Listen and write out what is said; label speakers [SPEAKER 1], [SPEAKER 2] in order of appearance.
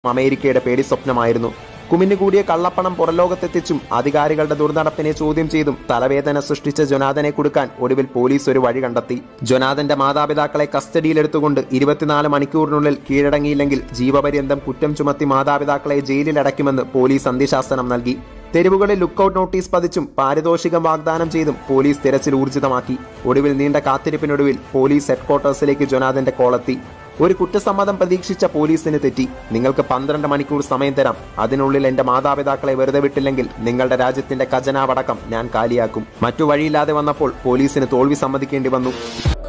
[SPEAKER 1] അമേരിക്കയുടെ പേടി സ്വപ്നമായിരുന്നു കുമിഞ്ഞുകൂടിയ കള്ളപ്പണം പുറലോകത്തെത്തിച്ചും അധികാരികളുടെ ദുർനടപ്പിനെ ചോദ്യം ചെയ്തും തലവേദന സൃഷ്ടിച്ച ജൊനാഥനെ കൊടുക്കാൻ ഒടുവിൽ പോലീസ് ഒരു വഴി കണ്ടെത്തി ജൊനാഥന്റെ മാതാപിതാക്കളെ കസ്റ്റഡിയിലെടുത്തുകൊണ്ട് ഇരുപത്തിനാല് മണിക്കൂറിനുള്ളിൽ കീഴടങ്ങിയില്ലെങ്കിൽ ജീവപര്യന്തം കുറ്റം ചുമത്തി മാതാപിതാക്കളെ ജയിലിൽ അടയ്ക്കുമെന്ന് പോലീസ് അന്ത്യശാസനം നൽകി തെരുവുകളിൽ ലുക്കൌട്ട് നോട്ടീസ് പതിച്ചും പാരിതോഷികം വാഗ്ദാനം ചെയ്തും പോലീസ് തിരച്ചിൽ ഊർജിതമാക്കി ഒടുവിൽ നീണ്ട കാത്തിരിപ്പിനൊടുവിൽ പോലീസ് ഹെഡ്ക്വാർട്ടേഴ്സിലേക്ക് ജൊനാഥന്റെ കോളെത്തി ഒരു കുറ്റസമ്മതം പ്രതീക്ഷിച്ച പോലീസിന് തെറ്റി നിങ്ങൾക്ക് പന്ത്രണ്ട് മണിക്കൂർ സമയം തരാം അതിനുള്ളിൽ എന്റെ മാതാപിതാക്കളെ വെറുതെ വിട്ടില്ലെങ്കിൽ നിങ്ങളുടെ രാജ്യത്തിന്റെ ഖജനാവടക്കം ഞാൻ കാലിയാക്കും മറ്റു വഴിയില്ലാതെ വന്നപ്പോൾ പോലീസിന് തോൽവി സമ്മതിക്കേണ്ടി വന്നു